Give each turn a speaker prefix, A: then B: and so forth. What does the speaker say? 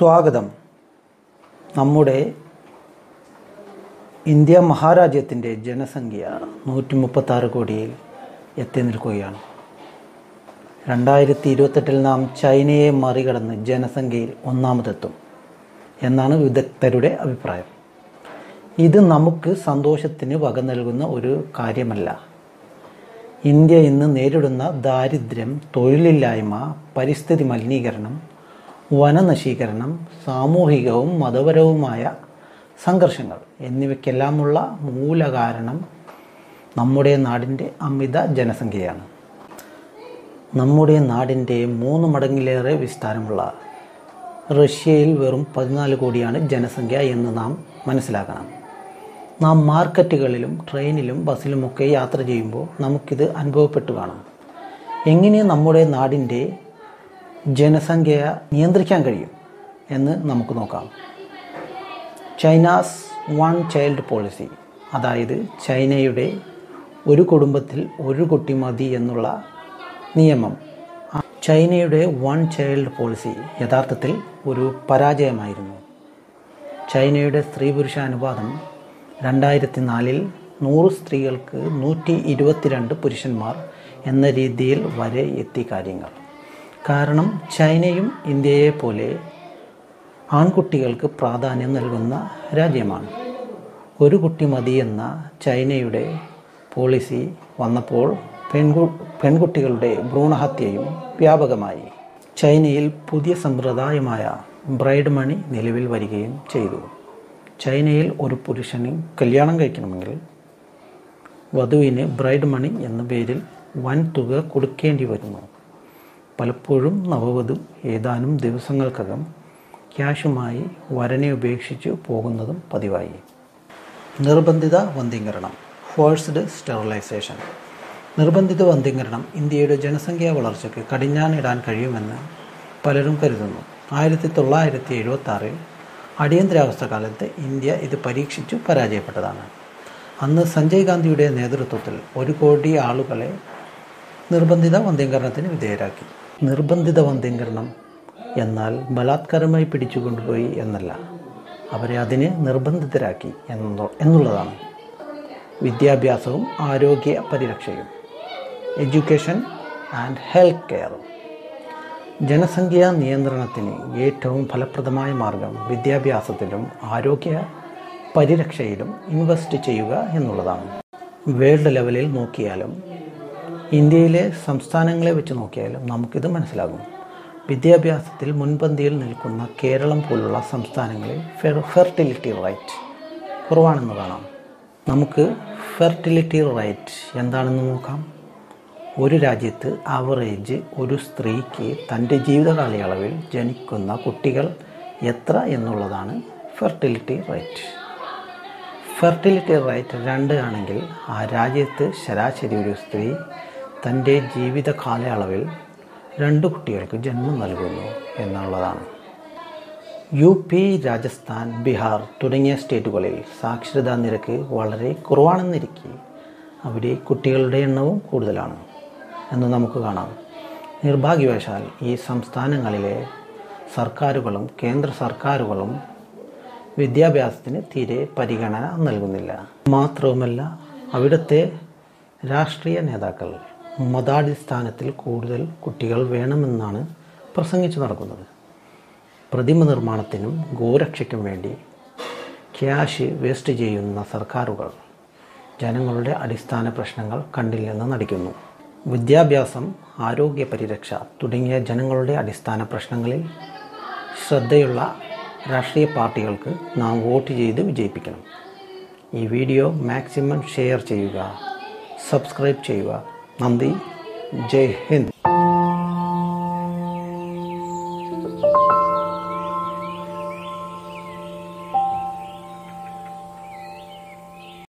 A: സ്വാഗതം നമ്മുടെ ഇന്ത്യ മഹാരാജ്യത്തിൻ്റെ ജനസംഖ്യ നൂറ്റി മുപ്പത്താറ് കോടിയിൽ എത്തി നിൽക്കുകയാണ് രണ്ടായിരത്തി ഇരുപത്തെട്ടിൽ നാം ചൈനയെ മറികടന്ന് ജനസംഖ്യയിൽ ഒന്നാമതെത്തും എന്നാണ് വിദഗ്ധരുടെ അഭിപ്രായം ഇത് നമുക്ക് സന്തോഷത്തിന് വക നൽകുന്ന ഒരു കാര്യമല്ല ഇന്ത്യ ഇന്ന് നേരിടുന്ന ദാരിദ്ര്യം തൊഴിലില്ലായ്മ പരിസ്ഥിതി മലിനീകരണം വനനശീകരണം സാമൂഹികവും മതപരവുമായ സംഘർഷങ്ങൾ എന്നിവയ്ക്കെല്ലാമുള്ള മൂലകാരണം നമ്മുടെ നാടിൻ്റെ അമിത ജനസംഖ്യയാണ് നമ്മുടെ നാടിൻ്റെ മൂന്ന് മടങ്ങിലേറെ വിസ്താരമുള്ള റഷ്യയിൽ വെറും പതിനാല് കോടിയാണ് ജനസംഖ്യ എന്ന് നാം മനസ്സിലാക്കണം നാം മാർക്കറ്റുകളിലും ട്രെയിനിലും ബസ്സിലുമൊക്കെ യാത്ര ചെയ്യുമ്പോൾ നമുക്കിത് അനുഭവപ്പെട്ടു കാണും എങ്ങനെ നമ്മുടെ നാടിൻ്റെ ജനസംഖ്യ നിയന്ത്രിക്കാൻ കഴിയും എന്ന് നമുക്ക് നോക്കാം ചൈനാസ് വൺ ചൈൽഡ് പോളിസി അതായത് ചൈനയുടെ ഒരു കുടുംബത്തിൽ ഒരു കുട്ടി മതി എന്നുള്ള നിയമം ചൈനയുടെ വൺ ചൈൽഡ് പോളിസി യഥാർത്ഥത്തിൽ ഒരു പരാജയമായിരുന്നു ചൈനയുടെ സ്ത്രീ പുരുഷ അനുപാതം രണ്ടായിരത്തി നാലിൽ നൂറ് സ്ത്രീകൾക്ക് നൂറ്റി ഇരുപത്തിരണ്ട് പുരുഷന്മാർ എന്ന രീതിയിൽ വരെ എത്തി കാര്യങ്ങൾ കാരണം ചൈനയും ഇന്ത്യയെ പോലെ ആൺകുട്ടികൾക്ക് പ്രാധാന്യം നൽകുന്ന രാജ്യമാണ് ഒരു കുട്ടി മതി എന്ന ചൈനയുടെ പോളിസി വന്നപ്പോൾ പെൺകു പെൺകുട്ടികളുടെ ഭ്രൂണഹത്യയും വ്യാപകമായി ചൈനയിൽ പുതിയ സമ്പ്രദായമായ ബ്രൈഡ് മണി നിലവിൽ വരികയും ചെയ്തു ചൈനയിൽ ഒരു പുരുഷന് കല്യാണം കഴിക്കണമെങ്കിൽ വധുവിന് ബ്രൈഡ് മണി എന്ന പേരിൽ വൻ തുക കൊടുക്കേണ്ടി വരുന്നു പലപ്പോഴും നവവധു ഏതാനും ദിവസങ്ങൾക്കകം ക്യാഷുമായി വരനെ ഉപേക്ഷിച്ച് പോകുന്നതും പതിവായി നിർബന്ധിത വന്ധ്യംകരണം ഫോഴ്സ്ഡ് സ്റ്റെറിലൈസേഷൻ നിർബന്ധിത വന്ധ്യംകരണം ഇന്ത്യയുടെ ജനസംഖ്യാ വളർച്ചയ്ക്ക് കടിഞ്ഞാണിടാൻ കഴിയുമെന്ന് പലരും കരുതുന്നു ആയിരത്തി തൊള്ളായിരത്തി എഴുപത്തി ആറിൽ അടിയന്തരാവസ്ഥ കാലത്ത് ഇന്ത്യ ഇത് പരീക്ഷിച്ചു പരാജയപ്പെട്ടതാണ് അന്ന് സഞ്ജയ് ഗാന്ധിയുടെ നേതൃത്വത്തിൽ ഒരു കോടി ആളുകളെ നിർബന്ധിത വന്ധ്യംകരണത്തിന് വിധേയരാക്കി നിർബന്ധിത വന്ധ്യംകരണം എന്നാൽ ബലാത്കാരമായി പിടിച്ചു കൊണ്ടുപോയി എന്നല്ല അവരെ അതിന് നിർബന്ധിതരാക്കി എന്നോ എന്നുള്ളതാണ് വിദ്യാഭ്യാസവും ആരോഗ്യ പരിരക്ഷയും എഡ്യൂക്കേഷൻ ആൻഡ് ഹെൽത്ത് കെയർ ജനസംഖ്യാ നിയന്ത്രണത്തിന് ഏറ്റവും ഫലപ്രദമായ മാർഗം വിദ്യാഭ്യാസത്തിലും ആരോഗ്യ പരിരക്ഷയിലും ഇൻവെസ്റ്റ് ചെയ്യുക എന്നുള്ളതാണ് വേൾഡ് ലെവലിൽ നോക്കിയാലും ഇന്ത്യയിലെ സംസ്ഥാനങ്ങളെ വെച്ച് നോക്കിയാലും നമുക്കിത് മനസ്സിലാകും വിദ്യാഭ്യാസത്തിൽ മുൻപന്തിയിൽ നിൽക്കുന്ന കേരളം പോലുള്ള സംസ്ഥാനങ്ങളിൽ ഫെർട്ടിലിറ്റി റേറ്റ് കുറവാണെന്ന് കാണാം നമുക്ക് ഫെർട്ടിലിറ്റി റേറ്റ് എന്താണെന്ന് നോക്കാം ഒരു രാജ്യത്ത് ആവറേജ് ഒരു സ്ത്രീക്ക് തൻ്റെ ജീവിതകാലയളവിൽ ജനിക്കുന്ന കുട്ടികൾ എത്ര എന്നുള്ളതാണ് ഫെർട്ടിലിറ്റി റേറ്റ് ഫെർട്ടിലിറ്റി റേറ്റ് രണ്ട് ആണെങ്കിൽ ആ രാജ്യത്ത് ശരാശരി ഒരു സ്ത്രീ തൻ്റെ ജീവിത കാലയളവിൽ രണ്ട് കുട്ടികൾക്ക് ജന്മം നൽകുന്നു എന്നുള്ളതാണ് യു പി രാജസ്ഥാൻ ബീഹാർ തുടങ്ങിയ സ്റ്റേറ്റുകളിൽ സാക്ഷരതാ നിരക്ക് വളരെ കുറവാണെന്നിരിക്കെ അവിടെ കുട്ടികളുടെ എണ്ണവും കൂടുതലാണ് എന്ന് നമുക്ക് കാണാം നിർഭാഗ്യവശാൽ ഈ സംസ്ഥാനങ്ങളിലെ സർക്കാരുകളും കേന്ദ്ര സർക്കാരുകളും വിദ്യാഭ്യാസത്തിന് തീരെ പരിഗണന നൽകുന്നില്ല മാത്രവുമല്ല അവിടുത്തെ രാഷ്ട്രീയ നേതാക്കൾ മതാടിസ്ഥാനത്തിൽ കൂടുതൽ കുട്ടികൾ വേണമെന്നാണ് പ്രസംഗിച്ചു നടക്കുന്നത് പ്രതിമ നിർമ്മാണത്തിനും ഗോരക്ഷയ്ക്കും വേണ്ടി ക്യാഷ് വേസ്റ്റ് ചെയ്യുന്ന സർക്കാരുകൾ ജനങ്ങളുടെ അടിസ്ഥാന പ്രശ്നങ്ങൾ കണ്ടില്ലെന്ന് നടിക്കുന്നു വിദ്യാഭ്യാസം ആരോഗ്യ പരിരക്ഷ തുടങ്ങിയ ജനങ്ങളുടെ അടിസ്ഥാന പ്രശ്നങ്ങളിൽ ശ്രദ്ധയുള്ള രാഷ്ട്രീയ പാർട്ടികൾക്ക് നാം വോട്ട് ചെയ്ത് വിജയിപ്പിക്കണം ഈ വീഡിയോ മാക്സിമം ഷെയർ ചെയ്യുക സബ്സ്ക്രൈബ് ചെയ്യുക നന്ദി ജയ് ഹിന്ദ്